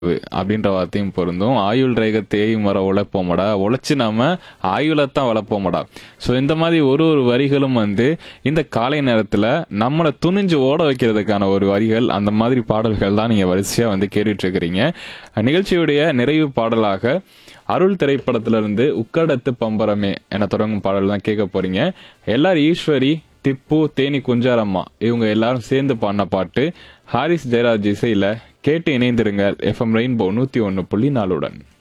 அப்படின்ற வார்த்தையும் பொருந்தும் ஆயுள் ரேகத்தையும் வர உழைப்போமடா உழைச்சு நாம ஆயுளத்தான் வளர்ப்போமடா ஸோ இந்த மாதிரி ஒரு ஒரு வரிகளும் வந்து இந்த காலை நேரத்தில் நம்மளை துணிஞ்சு ஓட வைக்கிறதுக்கான ஒரு வரிகள் அந்த மாதிரி பாடல்கள் தான் நீங்கள் வரிசையாக வந்து கேட்டுட்டு இருக்கிறீங்க நிகழ்ச்சியுடைய நிறைவு பாடலாக அருள் திரைப்படத்திலிருந்து உக்கடத்து பம்பரமே என தொடங்கும் பாடல் தான் கேட்க போறீங்க எல்லாரும் ஈஸ்வரி திப்பு தேனி குஞ்சாரம்மா இவங்க எல்லாரும் சேர்ந்து பாடின பாட்டு ஹாரிஸ் ஜெயராஜ் இசையில கேட்டு இணைந்திருங்க எஃப்எம் ரெயின்போ நூத்தி ஒன்னு புள்ளி நாலுடன்